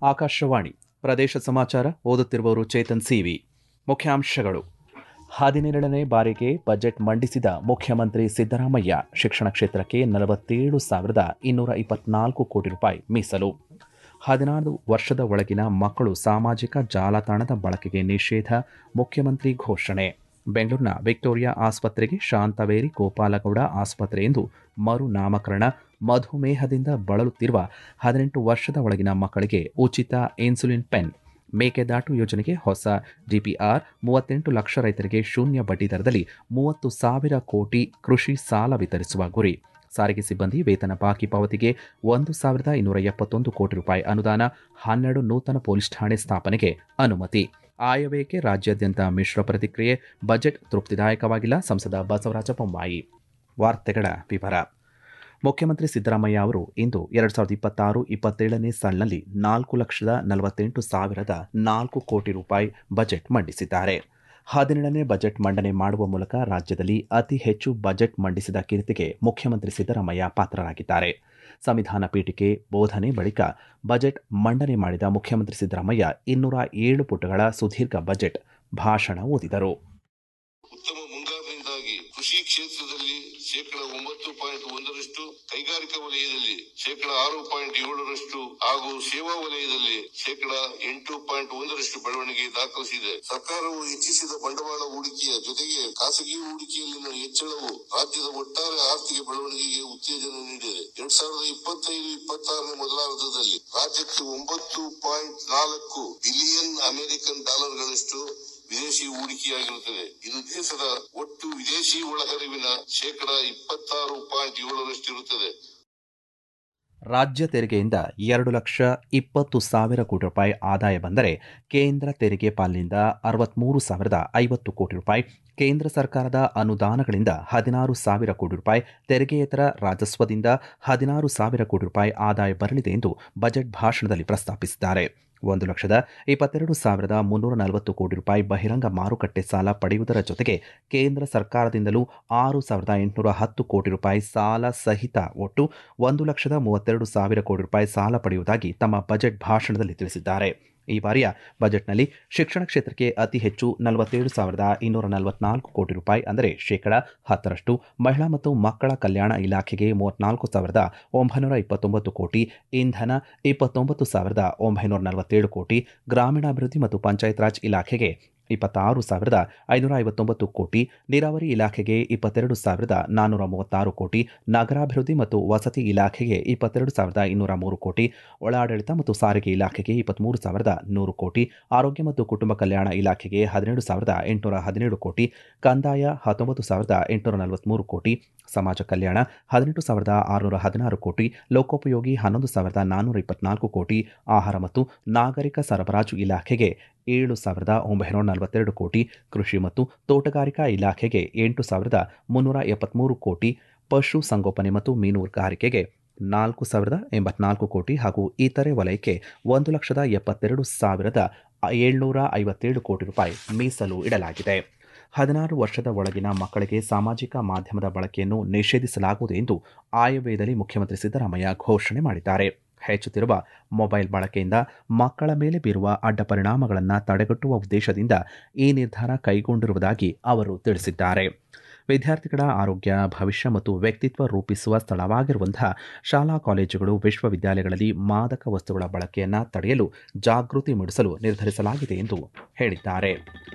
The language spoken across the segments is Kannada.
ಆಕಾಶವಾಣಿ ಪ್ರದೇಶ ಸಮಾಚಾರ ಓದುತ್ತಿರುವವರು ಚೇತನ್ ಸಿವಿ ಮುಖ್ಯಾಂಶಗಳು ಹದಿನೇಳನೇ ಬಾರಿಗೆ ಬಜೆಟ್ ಮಂಡಿಸಿದ ಮುಖ್ಯಮಂತ್ರಿ ಸಿದ್ದರಾಮಯ್ಯ ಶಿಕ್ಷಣ ಕ್ಷೇತ್ರಕ್ಕೆ ನಲವತ್ತೇಳು ಸಾವಿರದ ಇನ್ನೂರ ಇಪ್ಪತ್ನಾಲ್ಕು ಕೋಟಿ ರೂಪಾಯಿ ಮೀಸಲು ಹದಿನಾರು ವರ್ಷದ ಒಳಗಿನ ಮಕ್ಕಳು ಸಾಮಾಜಿಕ ಜಾಲತಾಣದ ಬಳಕೆಗೆ ನಿಷೇಧ ಮುಖ್ಯಮಂತ್ರಿ ಘೋಷಣೆ ಬೆಂಗಳೂರಿನ ವಿಕ್ಟೋರಿಯಾ ಆಸ್ಪತ್ರೆಗೆ ಶಾಂತವೇರಿ ಗೋಪಾಲಗೌಡ ಆಸ್ಪತ್ರೆ ಎಂದು ಮರು ನಾಮಕರಣ ಮಧುಮೇಹದಿಂದ ಬಳಲುತ್ತಿರುವ ಹದಿನೆಂಟು ವರ್ಷದ ಒಳಗಿನ ಮಕ್ಕಳಿಗೆ ಉಚಿತ ಇನ್ಸುಲಿನ್ ಪೆನ್ ಮೇಕೆದಾಟು ಯೋಜನೆಗೆ ಹೊಸ ಡಿಪಿಆರ್ ಮೂವತ್ತೆಂಟು ಲಕ್ಷ ರೈತರಿಗೆ ಶೂನ್ಯ ಬಡ್ಡಿ ದರದಲ್ಲಿ ಮೂವತ್ತು ಸಾವಿರ ಕೋಟಿ ಕೃಷಿ ಸಾಲ ವಿತರಿಸುವ ಗುರಿ ಸಾರಿಗೆ ಸಿಬ್ಬಂದಿ ವೇತನ ಬಾಕಿ ಪಾವತಿಗೆ ಒಂದು ಸಾವಿರದ ಇನ್ನೂರ ಎಪ್ಪತ್ತೊಂದು ಕೋಟಿ ರೂಪಾಯಿ ಅನುದಾನ ಹನ್ನೆರಡು ನೂತನ ಪೊಲೀಸ್ ಠಾಣೆ ಸ್ಥಾಪನೆಗೆ ಅನುಮತಿ ಆಯವ್ಯಯಕ್ಕೆ ರಾಜ್ಯಾದ್ಯಂತ ಮಿಶ್ರ ಪ್ರತಿಕ್ರಿಯೆ ಬಜೆಟ್ ತೃಪ್ತಿದಾಯಕವಾಗಿಲ್ಲ ಸಂಸದ ಬಸವರಾಜ ಬೊಮ್ಮಾಯಿ ವಾರ್ತೆಗಳ ವಿವರ ಮುಖ್ಯಮಂತ್ರಿ ಸಿದ್ದರಾಮಯ್ಯ ಅವರು ಇಂದು ಎರಡು ಸಾವಿರದ ಇಪ್ಪತ್ತಾರು ಇಪ್ಪತ್ತೇಳನೇ ಸಾಲಿನಲ್ಲಿ ನಾಲ್ಕು ಲಕ್ಷದ ನಲವತ್ತೆಂಟು ಸಾವಿರದ ನಾಲ್ಕು ಕೋಟಿ ರೂಪಾಯಿ ಬಜೆಟ್ ಮಂಡಿಸಿದ್ದಾರೆ ಹದಿನೇಳನೇ ಬಜೆಟ್ ಮಂಡನೆ ಮಾಡುವ ಮೂಲಕ ರಾಜ್ಯದಲ್ಲಿ ಅತಿ ಹೆಚ್ಚು ಬಜೆಟ್ ಮಂಡಿಸಿದ ಕೀರ್ತಿಗೆ ಮುಖ್ಯಮಂತ್ರಿ ಸಿದ್ದರಾಮಯ್ಯ ಪಾತ್ರರಾಗಿದ್ದಾರೆ ಸಂವಿಧಾನ ಪೀಠಿಕೆ ಬೋಧನೆ ಬಳಿಕ ಬಜೆಟ್ ಮಂಡನೆ ಮಾಡಿದ ಮುಖ್ಯಮಂತ್ರಿ ಸಿದ್ದರಾಮಯ್ಯ ಇನ್ನೂರ ಏಳು ಪುಟಗಳ ಸುದೀರ್ಘ ಬಜೆಟ್ ಭಾಷಣ ಓದಿದರು ಉತ್ತಮ ಮುಂಗಾರಿನಿಂದಾಗಿ ಕೃಷಿ ಕ್ಷೇತ್ರದಲ್ಲಿ ಶೇಕಡ ಒಂಬತ್ತು ಪಾಯಿಂಟ್ ಒಂದರಷ್ಟು ಕೈಗಾರಿಕಾ ವಲಯದಲ್ಲಿ ಶೇಕಡ ಆರು ಪಾಯಿಂಟ್ ಏಳರಷ್ಟು ಹಾಗೂ ಸೇವಾ ವಲಯದಲ್ಲಿ ಶೇಕಡ ಎಂಟು ಪಾಯಿಂಟ್ ಒಂದರಷ್ಟು ಬೆಳವಣಿಗೆ ದಾಖಲಿಸಿದೆ ಸರ್ಕಾರವು ಹೆಚ್ಚಿಸಿದ ಬಂಡವಾಳ ಹೂಡಿಕೆಯ ಜೊತೆಗೆ ಖಾಸಗಿ ಹೂಡಿಕೆಯಲ್ಲಿನ ಹೆಚ್ಚಳವು ರಾಜ್ಯದ ಒಟ್ಟಾರೆ ಆರ್ಥಿಕ ಬೆಳವಣಿಗೆಗೆ ಉತ್ತೇಜನ ನೀಡಿದೆ ಎರಡ್ ಸಾವಿರದ ಇಪ್ಪತ್ತೈದು ಇಪ್ಪತ್ತಾರನೇ ಮೊದಲಾರ್ಧದಲ್ಲಿ ರಾಜ್ಯಕ್ಕೆ ಒಂಬತ್ತು ಪಾಯಿಂಟ್ ನಾಲ್ಕು ಬಿಲಿಯನ್ ಅಮೆರಿಕನ್ ಡಾಲರ್ಗಳಷ್ಟು ವಿದೇಶಿ ಹೂಡಿಕೆಯಾಗಿರುತ್ತದೆ ಇದು ದೇಶದ ಒಟ್ಟು ವಿದೇಶಿ ಒಳಹರಿವಿನ ಶೇಕಡ ಇಪ್ಪತ್ತಾರು ಪಾಯಿಂಟ್ ಏಳರಷ್ಟಿರುತ್ತದೆ ರಾಜ್ಯ ತೆರಿಗೆಯಿಂದ ಎರಡು ಲಕ್ಷ ಇಪ್ಪತ್ತು ಸಾವಿರ ಕೋಟಿ ರೂಪಾಯಿ ಆದಾಯ ಬಂದರೆ ಕೇಂದ್ರ ತೆರಿಗೆ ಪಾಲಿನಿಂದ ಅರವತ್ಮೂರು ಸಾವಿರದ ಐವತ್ತು ಕೋಟಿ ರೂಪಾಯಿ ಕೇಂದ್ರ ಸರ್ಕಾರದ ಅನುದಾನಗಳಿಂದ ಹದಿನಾರು ಸಾವಿರ ಕೋಟಿ ರೂಪಾಯಿ ತೆರಿಗೆಯೇತರ ರಾಜಸ್ವದಿಂದ ಹದಿನಾರು ಸಾವಿರ ಕೋಟಿ ರೂಪಾಯಿ ಆದಾಯ ಬರಲಿದೆ ಎಂದು ಬಜೆಟ್ ಭಾಷಣದಲ್ಲಿ ಪ್ರಸ್ತಾಪಿಸಿದ್ದಾರೆ ಒಂದು ಲಕ್ಷದ ಇಪ್ಪತ್ತೆರಡು ಸಾವಿರದ ಮುನ್ನೂರ ನಲವತ್ತು ಕೋಟಿ ರೂಪಾಯಿ ಬಹಿರಂಗ ಮಾರುಕಟ್ಟೆ ಸಾಲ ಪಡೆಯುವುದರ ಜೊತೆಗೆ ಕೇಂದ್ರ ಸರ್ಕಾರದಿಂದಲೂ ಆರು ಸಾವಿರದ ಎಂಟುನೂರ ಹತ್ತು ಕೋಟಿ ರೂಪಾಯಿ ಸಾಲ ಸಹಿತ ಒಟ್ಟು ಒಂದು ಲಕ್ಷದ ಮೂವತ್ತೆರಡು ಸಾವಿರ ಕೋಟಿ ರೂಪಾಯಿ ಸಾಲ ಪಡೆಯುವುದಾಗಿ ತಮ್ಮ ಬಜೆಟ್ ಭಾಷಣದಲ್ಲಿ ತಿಳಿಸಿದ್ದಾರೆ ಈ ಬಾರಿಯ ಬಜೆಟ್ನಲ್ಲಿ ಶಿಕ್ಷಣ ಕ್ಷೇತ್ರಕ್ಕೆ ಅತಿ ಹೆಚ್ಚು ನಲವತ್ತೇಳು ಸಾವಿರದ ಇನ್ನೂರ ನಲವತ್ನಾಲ್ಕು ಕೋಟಿ ರೂಪಾಯಿ ಅಂದರೆ ಶೇಕಡ ಹತ್ತರಷ್ಟು ಮಹಿಳಾ ಮತ್ತು ಮಕ್ಕಳ ಕಲ್ಯಾಣ ಇಲಾಖೆಗೆ ಮೂವತ್ನಾಲ್ಕು ಸಾವಿರದ ಒಂಬೈನೂರ ಇಪ್ಪತ್ತೊಂಬತ್ತು ಕೋಟಿ ಇಂಧನ ಇಪ್ಪತ್ತೊಂಬತ್ತು ಸಾವಿರದ ಒಂಬೈನೂರ ನಲವತ್ತೇಳು ಕೋಟಿ ಗ್ರಾಮೀಣಾಭಿವೃದ್ಧಿ ಮತ್ತು ಪಂಚಾಯತ್ ರಾಜ್ ಇಲಾಖೆಗೆ ಇಪ್ಪತ್ತಾರು ಸಾವಿರದ ಐನೂರ ಐವತ್ತೊಂಬತ್ತು ಕೋಟಿ ನೀರಾವರಿ ಇಲಾಖೆಗೆ ಇಪ್ಪತ್ತೆರಡು ಸಾವಿರದ ನಾನ್ನೂರ ಮೂವತ್ತಾರು ಕೋಟಿ ನಗರಾಭಿವೃದ್ಧಿ ಮತ್ತು ವಸತಿ ಇಲಾಖೆಗೆ ಇಪ್ಪತ್ತೆರಡು ಸಾವಿರದ ಇನ್ನೂರ ಮೂರು ಕೋಟಿ ಒಳಾಡಳಿತ ಮತ್ತು ಸಾರಿಗೆ ಇಲಾಖೆಗೆ ಇಪ್ಪತ್ತ್ಮೂರು ಸಾವಿರದ ನೂರು ಕೋಟಿ ಆರೋಗ್ಯ ಮತ್ತು ಕುಟುಂಬ ಕಲ್ಯಾಣ ಇಲಾಖೆಗೆ ಹದಿನೇಳು ಸಾವಿರದ ಎಂಟುನೂರ ಹದಿನೇಳು ಕೋಟಿ ಕಂದಾಯ ಹತ್ತೊಂಬತ್ತು ಸಾವಿರದ ಎಂಟುನೂರ ನಲವತ್ತ್ಮೂರು ಕೋಟಿ ಸಮಾಜ ಕಲ್ಯಾಣ ಹದಿನೆಂಟು ಸಾವಿರದ ಆರುನೂರ ಹದಿನಾರು ಕೋಟಿ ಲೋಕೋಪಯೋಗಿ ಹನ್ನೊಂದು ಸಾವಿರದ ನಾನ್ನೂರ ಇಪ್ಪತ್ನಾಲ್ಕು ಕೋಟಿ ಆಹಾರ ಮತ್ತು ನಾಗರಿಕ ಸರಬರಾಜು ಇಲಾಖೆಗೆ ಏಳು ಸಾವಿರದ ಒಂಬೈನೂರ ನಲವತ್ತೆರಡು ಕೋಟಿ ಕೃಷಿ ಮತ್ತು ತೋಟಗಾರಿಕಾ ಇಲಾಖೆಗೆ ಎಂಟು ಸಾವಿರದ ಮುನ್ನೂರ ಎಪ್ಪತ್ತ್ಮೂರು ಕೋಟಿ ಪಶು ಸಂಗೋಪನೆ ಮತ್ತು ಮೀನುಗಾರಿಕೆಗೆ ನಾಲ್ಕು ಸಾವಿರದ ಎಂಬತ್ನಾಲ್ಕು ಕೋಟಿ ಹಾಗೂ ಇತರೆ ವಲಯಕ್ಕೆ ಒಂದು ಲಕ್ಷದ ಎಪ್ಪತ್ತೆರಡು ಸಾವಿರದ ಏಳ್ನೂರ ಐವತ್ತೇಳು ಕೋಟಿ ರೂಪಾಯಿ ಮೀಸಲು ಇಡಲಾಗಿದೆ ಹದಿನಾರು ವರ್ಷದ ಒಳಗಿನ ಮಕ್ಕಳಿಗೆ ಸಾಮಾಜಿಕ ಮಾಧ್ಯಮದ ಬಳಕೆಯನ್ನು ನಿಷೇಧಿಸಲಾಗುವುದು ಎಂದು ಆಯವ್ಯಯದಲ್ಲಿ ಮುಖ್ಯಮಂತ್ರಿ ಸಿದ್ದರಾಮಯ್ಯ ಘೋಷಣೆ ಮಾಡಿದ್ದಾರೆ ಹೆಚ್ಚುತ್ತಿರುವ ಮೊಬೈಲ್ ಬಳಕೆಯಿಂದ ಮಕ್ಕಳ ಮೇಲೆ ಬೀರುವ ಅಡ್ಡ ಪರಿಣಾಮಗಳನ್ನು ತಡೆಗಟ್ಟುವ ಉದ್ದೇಶದಿಂದ ಈ ನಿರ್ಧಾರ ಕೈಗೊಂಡಿರುವುದಾಗಿ ಅವರು ತಿಳಿಸಿದ್ದಾರೆ ವಿದ್ಯಾರ್ಥಿಗಳ ಆರೋಗ್ಯ ಭವಿಷ್ಯ ಮತ್ತು ವ್ಯಕ್ತಿತ್ವ ರೂಪಿಸುವ ಸ್ಥಳವಾಗಿರುವಂತಹ ಶಾಲಾ ಕಾಲೇಜುಗಳು ವಿಶ್ವವಿದ್ಯಾಲಯಗಳಲ್ಲಿ ಮಾದಕ ವಸ್ತುಗಳ ಬಳಕೆಯನ್ನು ತಡೆಯಲು ಜಾಗೃತಿ ಮೂಡಿಸಲು ನಿರ್ಧರಿಸಲಾಗಿದೆ ಎಂದು ಹೇಳಿದ್ದಾರೆ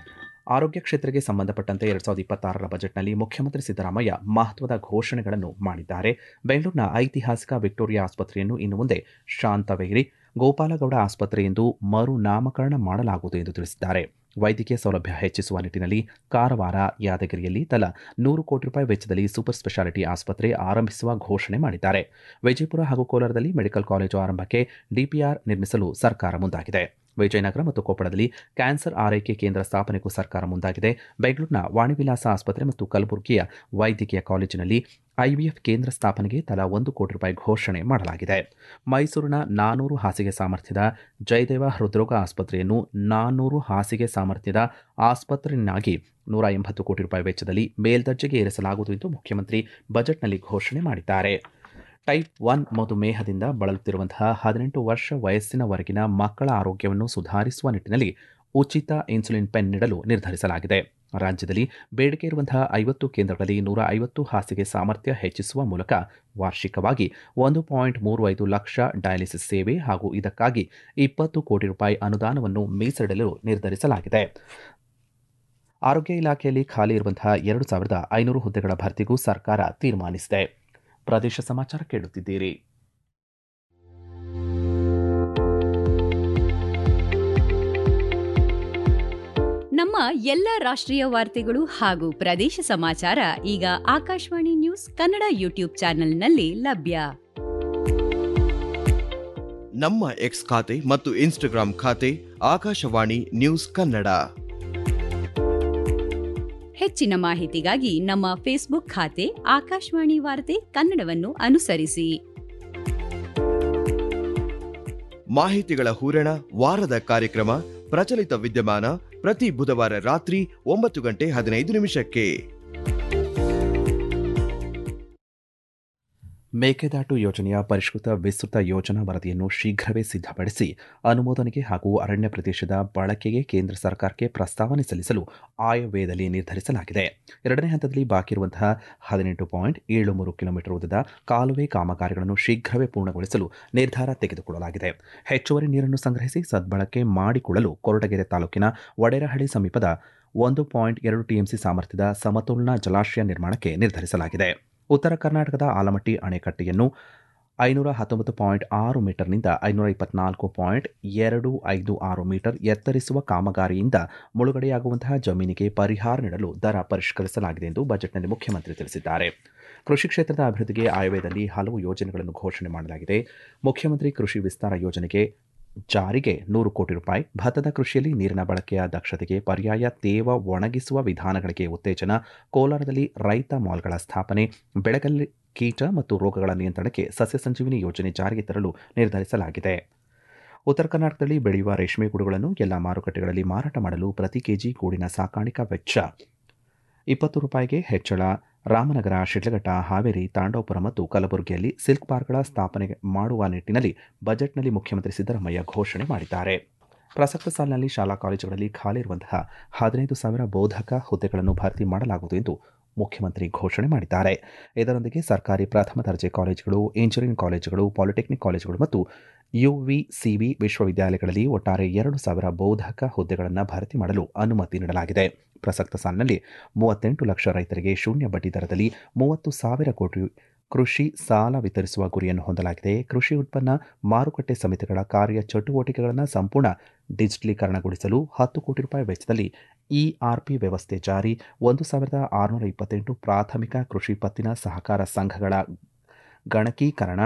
ಆರೋಗ್ಯ ಕ್ಷೇತ್ರಕ್ಕೆ ಸಂಬಂಧಪಟ್ಟಂತೆ ಎರಡು ಸಾವಿರದ ಇಪ್ಪತ್ತಾರರ ಬಜೆಟ್ನಲ್ಲಿ ಮುಖ್ಯಮಂತ್ರಿ ಸಿದ್ದರಾಮಯ್ಯ ಮಹತ್ವದ ಘೋಷಣೆಗಳನ್ನು ಮಾಡಿದ್ದಾರೆ ಬೆಂಗಳೂರಿನ ಐತಿಹಾಸಿಕ ವಿಕ್ಟೋರಿಯಾ ಆಸ್ಪತ್ರೆಯನ್ನು ಇನ್ನು ಮುಂದೆ ಶಾಂತವೇರಿ ಗೋಪಾಲಗೌಡ ಆಸ್ಪತ್ರೆ ಎಂದು ಮರು ನಾಮಕರಣ ಮಾಡಲಾಗುವುದು ಎಂದು ತಿಳಿಸಿದ್ದಾರೆ ವೈದ್ಯಕೀಯ ಸೌಲಭ್ಯ ಹೆಚ್ಚಿಸುವ ನಿಟ್ಟಿನಲ್ಲಿ ಕಾರವಾರ ಯಾದಗಿರಿಯಲ್ಲಿ ತಲಾ ನೂರು ಕೋಟಿ ರೂಪಾಯಿ ವೆಚ್ಚದಲ್ಲಿ ಸೂಪರ್ ಸ್ಪೆಷಾಲಿಟಿ ಆಸ್ಪತ್ರೆ ಆರಂಭಿಸುವ ಘೋಷಣೆ ಮಾಡಿದ್ದಾರೆ ವಿಜಯಪುರ ಹಾಗೂ ಕೋಲಾರದಲ್ಲಿ ಮೆಡಿಕಲ್ ಕಾಲೇಜು ಆರಂಭಕ್ಕೆ ಡಿಪಿಆರ್ ನಿರ್ಮಿಸಲು ಸರ್ಕಾರ ಮುಂದಾಗಿದೆ ವಿಜಯನಗರ ಮತ್ತು ಕೊಪ್ಪಳದಲ್ಲಿ ಕ್ಯಾನ್ಸರ್ ಆರೈಕೆ ಕೇಂದ್ರ ಸ್ಥಾಪನೆಗೂ ಸರ್ಕಾರ ಮುಂದಾಗಿದೆ ಬೆಂಗಳೂರಿನ ವಾಣಿವಿಲಾಸ ಆಸ್ಪತ್ರೆ ಮತ್ತು ಕಲಬುರಗಿಯ ವೈದ್ಯಕೀಯ ಕಾಲೇಜಿನಲ್ಲಿ ಐವಿಎಫ್ ಕೇಂದ್ರ ಸ್ಥಾಪನೆಗೆ ತಲಾ ಒಂದು ಕೋಟಿ ರೂಪಾಯಿ ಘೋಷಣೆ ಮಾಡಲಾಗಿದೆ ಮೈಸೂರಿನ ನಾನೂರು ಹಾಸಿಗೆ ಸಾಮರ್ಥ್ಯದ ಜಯದೇವ ಹೃದ್ರೋಗ ಆಸ್ಪತ್ರೆಯನ್ನು ನಾನ್ನೂರು ಹಾಸಿಗೆ ಸಾಮರ್ಥ್ಯದ ಆಸ್ಪತ್ರೆಯನ್ನಾಗಿ ನೂರ ಎಂಬತ್ತು ಕೋಟಿ ರೂಪಾಯಿ ವೆಚ್ಚದಲ್ಲಿ ಮೇಲ್ದರ್ಜೆಗೆ ಏರಿಸಲಾಗುವುದು ಎಂದು ಮುಖ್ಯಮಂತ್ರಿ ಬಜೆಟ್ನಲ್ಲಿ ಘೋಷಣೆ ಮಾಡಿದ್ದಾರೆ ಟೈಪ್ ಒನ್ ಮಧುಮೇಹದಿಂದ ಬಳಲುತ್ತಿರುವಂತಹ ಹದಿನೆಂಟು ವರ್ಷ ವಯಸ್ಸಿನವರೆಗಿನ ಮಕ್ಕಳ ಆರೋಗ್ಯವನ್ನು ಸುಧಾರಿಸುವ ನಿಟ್ಟಿನಲ್ಲಿ ಉಚಿತ ಇನ್ಸುಲಿನ್ ಪೆನ್ ನೀಡಲು ನಿರ್ಧರಿಸಲಾಗಿದೆ ರಾಜ್ಯದಲ್ಲಿ ಬೇಡಿಕೆ ಇರುವಂತಹ ಐವತ್ತು ಕೇಂದ್ರಗಳಲ್ಲಿ ನೂರ ಐವತ್ತು ಹಾಸಿಗೆ ಸಾಮರ್ಥ್ಯ ಹೆಚ್ಚಿಸುವ ಮೂಲಕ ವಾರ್ಷಿಕವಾಗಿ ಒಂದು ಪಾಯಿಂಟ್ ಮೂರು ಐದು ಲಕ್ಷ ಡಯಾಲಿಸಿಸ್ ಸೇವೆ ಹಾಗೂ ಇದಕ್ಕಾಗಿ ಇಪ್ಪತ್ತು ಕೋಟಿ ರೂಪಾಯಿ ಅನುದಾನವನ್ನು ಮೀಸಲಿಡಲು ನಿರ್ಧರಿಸಲಾಗಿದೆ ಆರೋಗ್ಯ ಇಲಾಖೆಯಲ್ಲಿ ಖಾಲಿ ಇರುವಂತಹ ಎರಡು ಸಾವಿರದ ಐನೂರು ಹುದ್ದೆಗಳ ಭರ್ತಿಗೂ ಸರ್ಕಾರ ತೀರ್ಮಾನಿಸಿದೆ ಪ್ರದೇಶ ಸಮಾಚಾರ ಕೇಳುತ್ತಿದ್ದೀರಿ ನಮ್ಮ ಎಲ್ಲ ರಾಷ್ಟ್ರೀಯ ವಾರ್ತೆಗಳು ಹಾಗೂ ಪ್ರದೇಶ ಸಮಾಚಾರ ಈಗ ಆಕಾಶವಾಣಿ ನ್ಯೂಸ್ ಕನ್ನಡ ಯೂಟ್ಯೂಬ್ ಚಾನೆಲ್ನಲ್ಲಿ ಲಭ್ಯ ನಮ್ಮ ಎಕ್ಸ್ ಖಾತೆ ಮತ್ತು ಇನ್ಸ್ಟಾಗ್ರಾಂ ಖಾತೆ ಆಕಾಶವಾಣಿ ನ್ಯೂಸ್ ಕನ್ನಡ ಹೆಚ್ಚಿನ ಮಾಹಿತಿಗಾಗಿ ನಮ್ಮ ಫೇಸ್ಬುಕ್ ಖಾತೆ ಆಕಾಶವಾಣಿ ವಾರ್ತೆ ಕನ್ನಡವನ್ನು ಅನುಸರಿಸಿ ಮಾಹಿತಿಗಳ ಹೂರಣ ವಾರದ ಕಾರ್ಯಕ್ರಮ ಪ್ರಚಲಿತ ವಿದ್ಯಮಾನ ಪ್ರತಿ ಬುಧವಾರ ರಾತ್ರಿ ಒಂಬತ್ತು ಗಂಟೆ ಹದಿನೈದು ನಿಮಿಷಕ್ಕೆ ಮೇಕೆದಾಟು ಯೋಜನೆಯ ಪರಿಷ್ಕೃತ ವಿಸ್ತೃತ ಯೋಜನಾ ವರದಿಯನ್ನು ಶೀಘ್ರವೇ ಸಿದ್ಧಪಡಿಸಿ ಅನುಮೋದನೆಗೆ ಹಾಗೂ ಅರಣ್ಯ ಪ್ರದೇಶದ ಬಳಕೆಗೆ ಕೇಂದ್ರ ಸರ್ಕಾರಕ್ಕೆ ಪ್ರಸ್ತಾವನೆ ಸಲ್ಲಿಸಲು ಆಯವ್ಯಯದಲ್ಲಿ ನಿರ್ಧರಿಸಲಾಗಿದೆ ಎರಡನೇ ಹಂತದಲ್ಲಿ ಬಾಕಿ ಇರುವಂತಹ ಹದಿನೆಂಟು ಪಾಯಿಂಟ್ ಏಳು ಮೂರು ಕಿಲೋಮೀಟರ್ ಉದ್ದದ ಕಾಲುವೆ ಕಾಮಗಾರಿಗಳನ್ನು ಶೀಘ್ರವೇ ಪೂರ್ಣಗೊಳಿಸಲು ನಿರ್ಧಾರ ತೆಗೆದುಕೊಳ್ಳಲಾಗಿದೆ ಹೆಚ್ಚುವರಿ ನೀರನ್ನು ಸಂಗ್ರಹಿಸಿ ಸದ್ಬಳಕೆ ಮಾಡಿಕೊಳ್ಳಲು ಕೊರಟಗೆರೆ ತಾಲೂಕಿನ ವಡೇರಹಳ್ಳಿ ಸಮೀಪದ ಒಂದು ಪಾಯಿಂಟ್ ಎರಡು ಟಿಎಂಸಿ ಸಾಮರ್ಥ್ಯದ ಸಮತೋಲನ ಜಲಾಶಯ ನಿರ್ಮಾಣಕ್ಕೆ ನಿರ್ಧರಿಸಲಾಗಿದೆ ಉತ್ತರ ಕರ್ನಾಟಕದ ಆಲಮಟ್ಟಿ ಅಣೆಕಟ್ಟೆಯನ್ನು ಐನೂರ ಹತ್ತೊಂಬತ್ತು ಪಾಯಿಂಟ್ ಆರು ಮೀಟರ್ನಿಂದ ಐನೂರ ಇಪ್ಪತ್ನಾಲ್ಕು ಪಾಯಿಂಟ್ ಎರಡು ಐದು ಆರು ಮೀಟರ್ ಎತ್ತರಿಸುವ ಕಾಮಗಾರಿಯಿಂದ ಮುಳುಗಡೆಯಾಗುವಂತಹ ಜಮೀನಿಗೆ ಪರಿಹಾರ ನೀಡಲು ದರ ಪರಿಷ್ಕರಿಸಲಾಗಿದೆ ಎಂದು ಬಜೆಟ್ನಲ್ಲಿ ಮುಖ್ಯಮಂತ್ರಿ ತಿಳಿಸಿದ್ದಾರೆ ಕೃಷಿ ಕ್ಷೇತ್ರದ ಅಭಿವೃದ್ಧಿಗೆ ಆಯವ್ಯಯದಲ್ಲಿ ಹಲವು ಯೋಜನೆಗಳನ್ನು ಘೋಷಣೆ ಮಾಡಲಾಗಿದೆ ಮುಖ್ಯಮಂತ್ರಿ ಕೃಷಿ ವಿಸ್ತಾರ ಯೋಜನೆಗೆ ಜಾರಿಗೆ ನೂರು ಕೋಟಿ ರೂಪಾಯಿ ಭತ್ತದ ಕೃಷಿಯಲ್ಲಿ ನೀರಿನ ಬಳಕೆಯ ದಕ್ಷತೆಗೆ ಪರ್ಯಾಯ ತೇವ ಒಣಗಿಸುವ ವಿಧಾನಗಳಿಗೆ ಉತ್ತೇಜನ ಕೋಲಾರದಲ್ಲಿ ರೈತ ಮಾಲ್ಗಳ ಸ್ಥಾಪನೆ ಬೆಳೆಗಲ್ಲಿ ಕೀಟ ಮತ್ತು ರೋಗಗಳ ನಿಯಂತ್ರಣಕ್ಕೆ ಸಸ್ಯ ಸಂಜೀವಿನಿ ಯೋಜನೆ ಜಾರಿಗೆ ತರಲು ನಿರ್ಧರಿಸಲಾಗಿದೆ ಉತ್ತರ ಕರ್ನಾಟಕದಲ್ಲಿ ಬೆಳೆಯುವ ರೇಷ್ಮೆ ಗೂಡುಗಳನ್ನು ಎಲ್ಲ ಮಾರುಕಟ್ಟೆಗಳಲ್ಲಿ ಮಾರಾಟ ಮಾಡಲು ಪ್ರತಿ ಕೆಜಿ ಗೂಡಿನ ಸಾಕಾಣಿಕಾ ವೆಚ್ಚ ಇಪ್ಪತ್ತು ರೂಪಾಯಿಗೆ ಹೆಚ್ಚಳ ರಾಮನಗರ ಶಿಡ್ಲಘಟ್ಟ ಹಾವೇರಿ ತಾಂಡವಪುರ ಮತ್ತು ಕಲಬುರಗಿಯಲ್ಲಿ ಸಿಲ್ಕ್ ಪಾರ್ಕ್ಗಳ ಸ್ಥಾಪನೆ ಮಾಡುವ ನಿಟ್ಟಿನಲ್ಲಿ ಬಜೆಟ್ನಲ್ಲಿ ಮುಖ್ಯಮಂತ್ರಿ ಸಿದ್ದರಾಮಯ್ಯ ಘೋಷಣೆ ಮಾಡಿದ್ದಾರೆ ಪ್ರಸಕ್ತ ಸಾಲಿನಲ್ಲಿ ಶಾಲಾ ಕಾಲೇಜುಗಳಲ್ಲಿ ಖಾಲಿ ಇರುವಂತಹ ಹದಿನೈದು ಸಾವಿರ ಬೋಧಕ ಹುದ್ದೆಗಳನ್ನು ಭರ್ತಿ ಮಾಡಲಾಗುವುದು ಎಂದು ಮುಖ್ಯಮಂತ್ರಿ ಘೋಷಣೆ ಮಾಡಿದ್ದಾರೆ ಇದರೊಂದಿಗೆ ಸರ್ಕಾರಿ ಪ್ರಥಮ ದರ್ಜೆ ಕಾಲೇಜುಗಳು ಇಂಜಿನಿಯರಿಂಗ್ ಕಾಲೇಜುಗಳು ಪಾಲಿಟೆಕ್ನಿಕ್ ಕಾಲೇಜುಗಳು ಮತ್ತು ಯುವಿಸಿಬಿ ವಿಶ್ವವಿದ್ಯಾಲಯಗಳಲ್ಲಿ ಒಟ್ಟಾರೆ ಎರಡು ಸಾವಿರ ಬೋಧಕ ಹುದ್ದೆಗಳನ್ನು ಭರ್ತಿ ಮಾಡಲು ಅನುಮತಿ ನೀಡಲಾಗಿದೆ ಪ್ರಸಕ್ತ ಸಾಲಿನಲ್ಲಿ ಮೂವತ್ತೆಂಟು ಲಕ್ಷ ರೈತರಿಗೆ ಶೂನ್ಯ ಬಡ್ಡಿ ದರದಲ್ಲಿ ಮೂವತ್ತು ಸಾವಿರ ಕೋಟಿ ಕೃಷಿ ಸಾಲ ವಿತರಿಸುವ ಗುರಿಯನ್ನು ಹೊಂದಲಾಗಿದೆ ಕೃಷಿ ಉತ್ಪನ್ನ ಮಾರುಕಟ್ಟೆ ಸಮಿತಿಗಳ ಕಾರ್ಯ ಚಟುವಟಿಕೆಗಳನ್ನು ಸಂಪೂರ್ಣ ಡಿಜಿಟಲೀಕರಣಗೊಳಿಸಲು ಹತ್ತು ಕೋಟಿ ರೂಪಾಯಿ ವೆಚ್ಚದಲ್ಲಿ ಇಆರ್ಪಿ ವ್ಯವಸ್ಥೆ ಜಾರಿ ಒಂದು ಸಾವಿರದ ಆರುನೂರ ಇಪ್ಪತ್ತೆಂಟು ಪ್ರಾಥಮಿಕ ಕೃಷಿ ಪತ್ತಿನ ಸಹಕಾರ ಸಂಘಗಳ ಗಣಕೀಕರಣ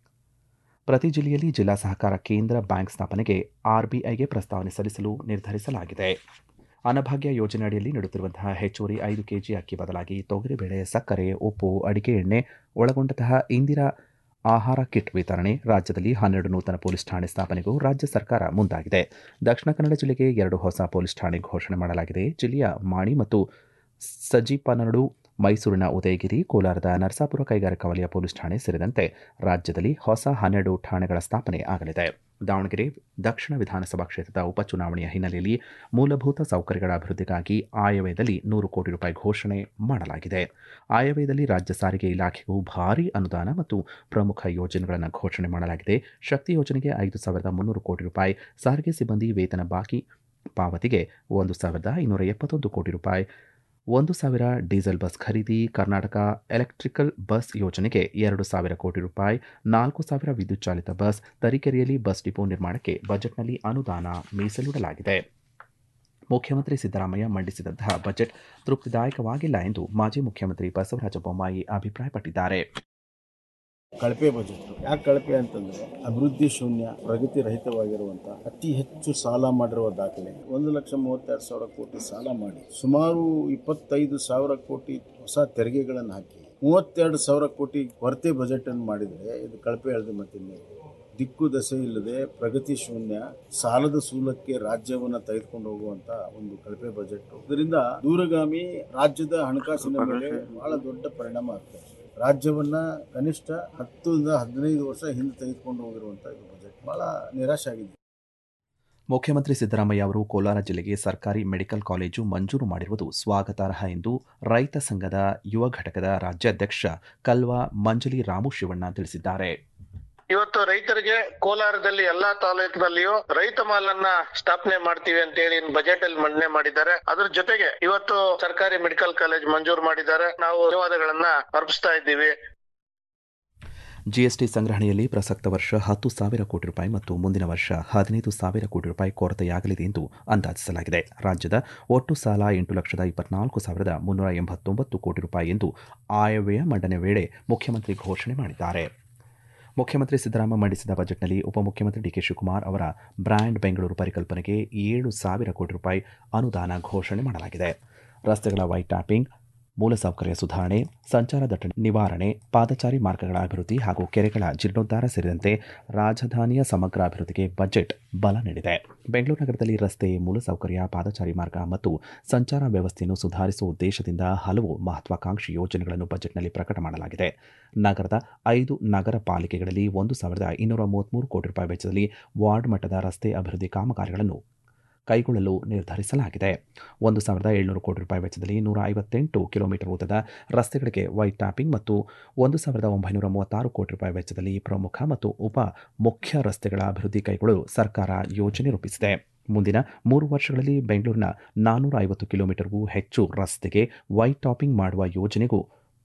ಪ್ರತಿ ಜಿಲ್ಲೆಯಲ್ಲಿ ಜಿಲ್ಲಾ ಸಹಕಾರ ಕೇಂದ್ರ ಬ್ಯಾಂಕ್ ಸ್ಥಾಪನೆಗೆ ಆರ್ಬಿಐಗೆ ಪ್ರಸ್ತಾವನೆ ಸಲ್ಲಿಸಲು ನಿರ್ಧರಿಸಲಾಗಿದೆ ಅನ್ನಭಾಗ್ಯ ಯೋಜನೆ ಅಡಿಯಲ್ಲಿ ನೀಡುತ್ತಿರುವಂತಹ ಹೆಚ್ಚುವರಿ ಐದು ಕೆಜಿ ಅಕ್ಕಿ ಬದಲಾಗಿ ತೊಗರಿಬೇಳೆ ಸಕ್ಕರೆ ಉಪ್ಪು ಅಡಿಕೆ ಎಣ್ಣೆ ಒಳಗೊಂಡಂತಹ ಇಂದಿರಾ ಆಹಾರ ಕಿಟ್ ವಿತರಣೆ ರಾಜ್ಯದಲ್ಲಿ ಹನ್ನೆರಡು ನೂತನ ಪೊಲೀಸ್ ಠಾಣೆ ಸ್ಥಾಪನೆಗೂ ರಾಜ್ಯ ಸರ್ಕಾರ ಮುಂದಾಗಿದೆ ದಕ್ಷಿಣ ಕನ್ನಡ ಜಿಲ್ಲೆಗೆ ಎರಡು ಹೊಸ ಪೊಲೀಸ್ ಠಾಣೆ ಘೋಷಣೆ ಮಾಡಲಾಗಿದೆ ಜಿಲ್ಲೆಯ ಮಾಣಿ ಮತ್ತು ಸಜಿಪನಡು ಮೈಸೂರಿನ ಉದಯಗಿರಿ ಕೋಲಾರದ ನರಸಾಪುರ ಕೈಗಾರಿಕಾ ವಲಯ ಪೊಲೀಸ್ ಠಾಣೆ ಸೇರಿದಂತೆ ರಾಜ್ಯದಲ್ಲಿ ಹೊಸ ಹನ್ನೆರಡು ಠಾಣೆಗಳ ಸ್ಥಾಪನೆ ಆಗಲಿದೆ ದಾವಣಗೆರೆ ದಕ್ಷಿಣ ವಿಧಾನಸಭಾ ಕ್ಷೇತ್ರದ ಉಪಚುನಾವಣೆಯ ಹಿನ್ನೆಲೆಯಲ್ಲಿ ಮೂಲಭೂತ ಸೌಕರ್ಯಗಳ ಅಭಿವೃದ್ಧಿಗಾಗಿ ಆಯವ್ಯಯದಲ್ಲಿ ನೂರು ಕೋಟಿ ರೂಪಾಯಿ ಘೋಷಣೆ ಮಾಡಲಾಗಿದೆ ಆಯವ್ಯಯದಲ್ಲಿ ರಾಜ್ಯ ಸಾರಿಗೆ ಇಲಾಖೆಗೂ ಭಾರೀ ಅನುದಾನ ಮತ್ತು ಪ್ರಮುಖ ಯೋಜನೆಗಳನ್ನು ಘೋಷಣೆ ಮಾಡಲಾಗಿದೆ ಶಕ್ತಿ ಯೋಜನೆಗೆ ಐದು ಸಾವಿರದ ಮುನ್ನೂರು ಕೋಟಿ ರೂಪಾಯಿ ಸಾರಿಗೆ ಸಿಬ್ಬಂದಿ ವೇತನ ಬಾಕಿ ಪಾವತಿಗೆ ಒಂದು ಸಾವಿರದ ಐನೂರ ಎಪ್ಪತ್ತೊಂದು ಕೋಟಿ ರೂಪಾಯಿ ಒಂದು ಸಾವಿರ ಡೀಸೆಲ್ ಬಸ್ ಖರೀದಿ ಕರ್ನಾಟಕ ಎಲೆಕ್ಟ್ರಿಕಲ್ ಬಸ್ ಯೋಜನೆಗೆ ಎರಡು ಸಾವಿರ ಕೋಟಿ ರೂಪಾಯಿ ನಾಲ್ಕು ಸಾವಿರ ವಿದ್ಯುತ್ ಚಾಲಿತ ಬಸ್ ತರೀಕೆರೆಯಲ್ಲಿ ಬಸ್ ಡಿಪೋ ನಿರ್ಮಾಣಕ್ಕೆ ಬಜೆಟ್ನಲ್ಲಿ ಅನುದಾನ ಮೀಸಲಿಡಲಾಗಿದೆ ಮುಖ್ಯಮಂತ್ರಿ ಸಿದ್ದರಾಮಯ್ಯ ಮಂಡಿಸಿದಂತಹ ಬಜೆಟ್ ತೃಪ್ತಿದಾಯಕವಾಗಿಲ್ಲ ಎಂದು ಮಾಜಿ ಮುಖ್ಯಮಂತ್ರಿ ಬಸವರಾಜ ಬೊಮ್ಮಾಯಿ ಅಭಿಪ್ರಾಯಪಟ್ಟಿದ್ದಾರೆ ಕಳಪೆ ಬಜೆಟ್ ಯಾಕೆ ಕಳಪೆ ಅಂತಂದ್ರೆ ಅಭಿವೃದ್ಧಿ ಶೂನ್ಯ ಪ್ರಗತಿ ರಹಿತವಾಗಿರುವಂತ ಅತಿ ಹೆಚ್ಚು ಸಾಲ ಮಾಡಿರುವ ದಾಖಲೆ ಒಂದು ಲಕ್ಷ ಮೂವತ್ತೆರಡು ಸಾವಿರ ಕೋಟಿ ಸಾಲ ಮಾಡಿ ಸುಮಾರು ಇಪ್ಪತ್ತೈದು ಸಾವಿರ ಕೋಟಿ ಹೊಸ ತೆರಿಗೆಗಳನ್ನು ಹಾಕಿ ಮೂವತ್ತೆರಡು ಸಾವಿರ ಕೋಟಿ ಕೊರತೆ ಬಜೆಟ್ ಅನ್ನು ಮಾಡಿದ್ರೆ ಇದು ಕಳಪೆ ಹೇಳಿದೆ ಮತ್ತಿನ್ನೇ ದಿಕ್ಕು ದಸೆ ಇಲ್ಲದೆ ಪ್ರಗತಿ ಶೂನ್ಯ ಸಾಲದ ಸೂಲಕ್ಕೆ ರಾಜ್ಯವನ್ನ ತೆಗೆದುಕೊಂಡು ಹೋಗುವಂತ ಒಂದು ಕಳಪೆ ಬಜೆಟ್ ಇದರಿಂದ ದೂರಗಾಮಿ ರಾಜ್ಯದ ಹಣಕಾಸಿನ ಮೇಲೆ ಬಹಳ ದೊಡ್ಡ ಪರಿಣಾಮ ಆಗ್ತದೆ ರಾಜ್ಯವನ್ನ ಕನಿಷ್ಠ ಹತ್ತರಿಂದ ಹದಿನೈದು ವರ್ಷ ಹಿಂದೆ ತೆಗೆದುಕೊಂಡು ಹೋಗಿರುವಂಥ ಇದು ಬಜೆಟ್ ಬಹಳ ನಿರಾಶೆ ಆಗಿದೆ ಮುಖ್ಯಮಂತ್ರಿ ಸಿದ್ದರಾಮಯ್ಯ ಅವರು ಕೋಲಾರ ಜಿಲ್ಲೆಗೆ ಸರ್ಕಾರಿ ಮೆಡಿಕಲ್ ಕಾಲೇಜು ಮಂಜೂರು ಮಾಡಿರುವುದು ಸ್ವಾಗತಾರ್ಹ ಎಂದು ರೈತ ಸಂಘದ ಯುವ ಘಟಕದ ರಾಜ್ಯಾಧ್ಯಕ್ಷ ಕಲ್ವಾ ಮಂಜಲಿ ರಾಮು ಶಿವಣ್ಣ ತಿಳಿಸಿದ್ದಾರೆ ಇವತ್ತು ರೈತರಿಗೆ ಕೋಲಾರದಲ್ಲಿ ಎಲ್ಲಾ ತಾಲೂಕಿನಲ್ಲಿಯೂ ರೈತ ಮಾಲನ್ನ ಸ್ಥಾಪನೆ ಮಾಡ್ತೀವಿ ಅಂತ ಹೇಳಿ ಬಜೆಟ್ ಅಲ್ಲಿ ಮಂಡನೆ ಮಾಡಿದ್ದಾರೆ ಅದ್ರ ಜೊತೆಗೆ ಇವತ್ತು ಸರ್ಕಾರಿ ಮೆಡಿಕಲ್ ಕಾಲೇಜ್ ಮಂಜೂರು ಮಾಡಿದ್ದಾರೆ ನಾವು ಧನ್ಯವಾದಗಳನ್ನ ಅರ್ಪಿಸ್ತಾ ಇದ್ದೀವಿ ಜಿಎಸ್ಟಿ ಸಂಗ್ರಹಣೆಯಲ್ಲಿ ಪ್ರಸಕ್ತ ವರ್ಷ ಹತ್ತು ಸಾವಿರ ಕೋಟಿ ರೂಪಾಯಿ ಮತ್ತು ಮುಂದಿನ ವರ್ಷ ಹದಿನೈದು ಸಾವಿರ ಕೋಟಿ ರೂಪಾಯಿ ಕೊರತೆಯಾಗಲಿದೆ ಎಂದು ಅಂದಾಜಿಸಲಾಗಿದೆ ರಾಜ್ಯದ ಒಟ್ಟು ಸಾಲ ಎಂಟು ಲಕ್ಷದ ಇಪ್ಪತ್ನಾಲ್ಕು ಸಾವಿರದ ಮುನ್ನೂರ ಎಂಬತ್ತೊಂಬತ್ತು ಕೋಟಿ ರೂಪಾಯಿ ಎಂದು ಆಯವ್ಯಯ ಮಂಡನೆ ವೇಳೆ ಮುಖ್ಯಮಂತ್ರಿ ಘೋಷಣೆ ಮಾಡಿದ್ದಾರೆ ಮುಖ್ಯಮಂತ್ರಿ ಸಿದ್ದರಾಮಯ್ಯ ಮಂಡಿಸಿದ ಬಜೆಟ್ನಲ್ಲಿ ಉಪಮುಖ್ಯಮಂತ್ರಿ ಡಿಕೆ ಶಿವಕುಮಾರ್ ಅವರ ಬ್ರ್ಯಾಂಡ್ ಬೆಂಗಳೂರು ಪರಿಕಲ್ಪನೆಗೆ ಏಳು ಸಾವಿರ ಕೋಟಿ ರೂಪಾಯಿ ಅನುದಾನ ಘೋಷಣೆ ಮಾಡಲಾಗಿದೆ ರಸ್ತೆಗಳ ವೈಟ್ ಟ್ಯಾಪಿಂಗ್ ಮೂಲಸೌಕರ್ಯ ಸುಧಾರಣೆ ಸಂಚಾರ ದಟ್ಟಣೆ ನಿವಾರಣೆ ಪಾದಚಾರಿ ಮಾರ್ಗಗಳ ಅಭಿವೃದ್ಧಿ ಹಾಗೂ ಕೆರೆಗಳ ಜೀರ್ಣೋದ್ಧಾರ ಸೇರಿದಂತೆ ರಾಜಧಾನಿಯ ಸಮಗ್ರ ಅಭಿವೃದ್ಧಿಗೆ ಬಜೆಟ್ ಬಲ ನೀಡಿದೆ ಬೆಂಗಳೂರು ನಗರದಲ್ಲಿ ರಸ್ತೆ ಮೂಲಸೌಕರ್ಯ ಪಾದಚಾರಿ ಮಾರ್ಗ ಮತ್ತು ಸಂಚಾರ ವ್ಯವಸ್ಥೆಯನ್ನು ಸುಧಾರಿಸುವ ಉದ್ದೇಶದಿಂದ ಹಲವು ಮಹತ್ವಾಕಾಂಕ್ಷಿ ಯೋಜನೆಗಳನ್ನು ಬಜೆಟ್ನಲ್ಲಿ ಪ್ರಕಟ ಮಾಡಲಾಗಿದೆ ನಗರದ ಐದು ನಗರ ಪಾಲಿಕೆಗಳಲ್ಲಿ ಒಂದು ಸಾವಿರದ ಇನ್ನೂರ ಮೂವತ್ತ್ಮೂರು ಕೋಟಿ ರೂಪಾಯಿ ವೆಚ್ಚದಲ್ಲಿ ವಾರ್ಡ್ ಮಟ್ಟದ ರಸ್ತೆ ಅಭಿವೃದ್ಧಿ ಕಾಮಗಾರಿಗಳನ್ನು ಕೈಗೊಳ್ಳಲು ನಿರ್ಧರಿಸಲಾಗಿದೆ ಒಂದು ಸಾವಿರದ ಏಳ್ನೂರು ಕೋಟಿ ರೂಪಾಯಿ ವೆಚ್ಚದಲ್ಲಿ ನೂರ ಐವತ್ತೆಂಟು ಕಿಲೋಮೀಟರ್ ಉದ್ದದ ರಸ್ತೆಗಳಿಗೆ ವೈಟ್ ಟ್ಯಾಪಿಂಗ್ ಮತ್ತು ಒಂದು ಸಾವಿರದ ಒಂಬೈನೂರ ಮೂವತ್ತಾರು ಕೋಟಿ ರೂಪಾಯಿ ವೆಚ್ಚದಲ್ಲಿ ಪ್ರಮುಖ ಮತ್ತು ಉಪ ಮುಖ್ಯ ರಸ್ತೆಗಳ ಅಭಿವೃದ್ಧಿ ಕೈಗೊಳ್ಳಲು ಸರ್ಕಾರ ಯೋಜನೆ ರೂಪಿಸಿದೆ ಮುಂದಿನ ಮೂರು ವರ್ಷಗಳಲ್ಲಿ ಬೆಂಗಳೂರಿನ ನಾನ್ನೂರ ಐವತ್ತು ಕಿಲೋಮೀಟರ್ಗೂ ಹೆಚ್ಚು ರಸ್ತೆಗೆ ವೈಟ್ ಟಾಪಿಂಗ್ ಮಾಡುವ ಯೋಜನೆಗೂ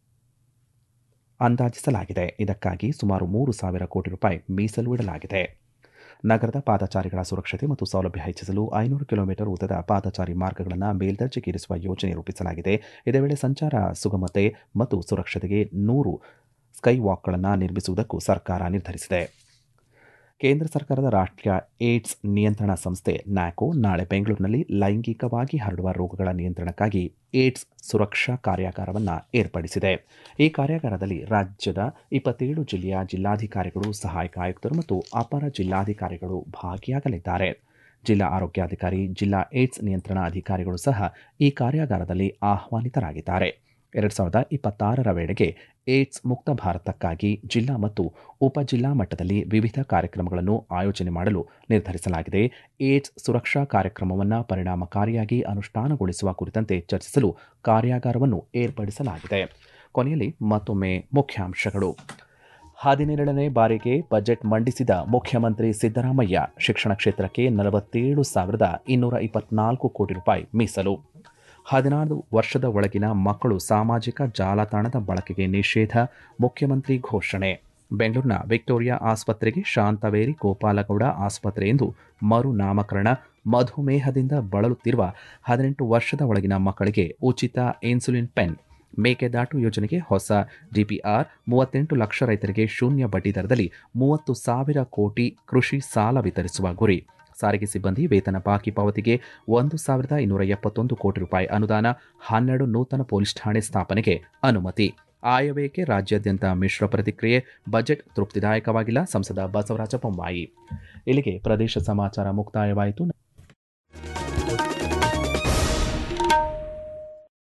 ಅಂದಾಜಿಸಲಾಗಿದೆ ಇದಕ್ಕಾಗಿ ಸುಮಾರು ಮೂರು ಸಾವಿರ ಕೋಟಿ ರೂಪಾಯಿ ಮೀಸಲು ಇಡಲಾಗಿದೆ ನಗರದ ಪಾದಚಾರಿಗಳ ಸುರಕ್ಷತೆ ಮತ್ತು ಸೌಲಭ್ಯ ಹೆಚ್ಚಿಸಲು ಐನೂರು ಕಿಲೋಮೀಟರ್ ಉದ್ದದ ಪಾದಚಾರಿ ಮಾರ್ಗಗಳನ್ನು ಮೇಲ್ದರ್ಜೆಗೇರಿಸುವ ಯೋಜನೆ ರೂಪಿಸಲಾಗಿದೆ ಇದೇ ವೇಳೆ ಸಂಚಾರ ಸುಗಮತೆ ಮತ್ತು ಸುರಕ್ಷತೆಗೆ ನೂರು ಸ್ಕೈ ವಾಕ್ಗಳನ್ನು ನಿರ್ಮಿಸುವುದಕ್ಕೂ ಸರ್ಕಾರ ನಿರ್ಧರಿಸಿದೆ ಕೇಂದ್ರ ಸರ್ಕಾರದ ರಾಷ್ಟ್ರೀಯ ಏಡ್ಸ್ ನಿಯಂತ್ರಣ ಸಂಸ್ಥೆ ನ್ಯಾಕೋ ನಾಳೆ ಬೆಂಗಳೂರಿನಲ್ಲಿ ಲೈಂಗಿಕವಾಗಿ ಹರಡುವ ರೋಗಗಳ ನಿಯಂತ್ರಣಕ್ಕಾಗಿ ಏಡ್ಸ್ ಸುರಕ್ಷಾ ಕಾರ್ಯಾಗಾರವನ್ನು ಏರ್ಪಡಿಸಿದೆ ಈ ಕಾರ್ಯಾಗಾರದಲ್ಲಿ ರಾಜ್ಯದ ಇಪ್ಪತ್ತೇಳು ಜಿಲ್ಲೆಯ ಜಿಲ್ಲಾಧಿಕಾರಿಗಳು ಸಹಾಯಕ ಆಯುಕ್ತರು ಮತ್ತು ಅಪರ ಜಿಲ್ಲಾಧಿಕಾರಿಗಳು ಭಾಗಿಯಾಗಲಿದ್ದಾರೆ ಜಿಲ್ಲಾ ಆರೋಗ್ಯಾಧಿಕಾರಿ ಜಿಲ್ಲಾ ಏಡ್ಸ್ ನಿಯಂತ್ರಣ ಅಧಿಕಾರಿಗಳು ಸಹ ಈ ಕಾರ್ಯಾಗಾರದಲ್ಲಿ ಆಹ್ವಾನಿತರಾಗಿದ್ದಾರೆ ಎರಡು ಸಾವಿರದ ಇಪ್ಪತ್ತಾರರ ವೇಳೆಗೆ ಏಡ್ಸ್ ಮುಕ್ತ ಭಾರತಕ್ಕಾಗಿ ಜಿಲ್ಲಾ ಮತ್ತು ಉಪ ಜಿಲ್ಲಾ ಮಟ್ಟದಲ್ಲಿ ವಿವಿಧ ಕಾರ್ಯಕ್ರಮಗಳನ್ನು ಆಯೋಜನೆ ಮಾಡಲು ನಿರ್ಧರಿಸಲಾಗಿದೆ ಏಡ್ಸ್ ಸುರಕ್ಷಾ ಕಾರ್ಯಕ್ರಮವನ್ನು ಪರಿಣಾಮಕಾರಿಯಾಗಿ ಅನುಷ್ಠಾನಗೊಳಿಸುವ ಕುರಿತಂತೆ ಚರ್ಚಿಸಲು ಕಾರ್ಯಾಗಾರವನ್ನು ಏರ್ಪಡಿಸಲಾಗಿದೆ ಕೊನೆಯಲ್ಲಿ ಮತ್ತೊಮ್ಮೆ ಮುಖ್ಯಾಂಶಗಳು ಹದಿನೇಳನೇ ಬಾರಿಗೆ ಬಜೆಟ್ ಮಂಡಿಸಿದ ಮುಖ್ಯಮಂತ್ರಿ ಸಿದ್ದರಾಮಯ್ಯ ಶಿಕ್ಷಣ ಕ್ಷೇತ್ರಕ್ಕೆ ನಲವತ್ತೇಳು ಸಾವಿರದ ಇನ್ನೂರ ಇಪ್ಪತ್ನಾಲ್ಕು ಕೋಟಿ ರೂಪಾಯಿ ಮೀಸಲು ಹದಿನಾರು ವರ್ಷದ ಒಳಗಿನ ಮಕ್ಕಳು ಸಾಮಾಜಿಕ ಜಾಲತಾಣದ ಬಳಕೆಗೆ ನಿಷೇಧ ಮುಖ್ಯಮಂತ್ರಿ ಘೋಷಣೆ ಬೆಂಗಳೂರಿನ ವಿಕ್ಟೋರಿಯಾ ಆಸ್ಪತ್ರೆಗೆ ಶಾಂತವೇರಿ ಗೋಪಾಲಗೌಡ ಆಸ್ಪತ್ರೆ ಎಂದು ಮರು ನಾಮಕರಣ ಮಧುಮೇಹದಿಂದ ಬಳಲುತ್ತಿರುವ ಹದಿನೆಂಟು ವರ್ಷದ ಒಳಗಿನ ಮಕ್ಕಳಿಗೆ ಉಚಿತ ಇನ್ಸುಲಿನ್ ಪೆನ್ ಮೇಕೆದಾಟು ಯೋಜನೆಗೆ ಹೊಸ ಡಿಪಿಆರ್ ಮೂವತ್ತೆಂಟು ಲಕ್ಷ ರೈತರಿಗೆ ಶೂನ್ಯ ಬಡ್ಡಿ ದರದಲ್ಲಿ ಮೂವತ್ತು ಸಾವಿರ ಕೋಟಿ ಕೃಷಿ ಸಾಲ ವಿತರಿಸುವ ಗುರಿ ಸಾರಿಗೆ ಸಿಬ್ಬಂದಿ ವೇತನ ಬಾಕಿ ಪಾವತಿಗೆ ಒಂದು ಸಾವಿರದ ಇನ್ನೂರ ಎಪ್ಪತ್ತೊಂದು ಕೋಟಿ ರೂಪಾಯಿ ಅನುದಾನ ಹನ್ನೆರಡು ನೂತನ ಪೊಲೀಸ್ ಠಾಣೆ ಸ್ಥಾಪನೆಗೆ ಅನುಮತಿ ಆಯವ್ಯಯಕ್ಕೆ ರಾಜ್ಯಾದ್ಯಂತ ಮಿಶ್ರ ಪ್ರತಿಕ್ರಿಯೆ ಬಜೆಟ್ ತೃಪ್ತಿದಾಯಕವಾಗಿಲ್ಲ ಸಂಸದ ಬಸವರಾಜ ಬೊಮ್ಮಾಯಿ ಇಲ್ಲಿಗೆ ಪ್ರದೇಶ ಸಮಾಚಾರ ಮುಕ್ತಾಯವಾಯಿತು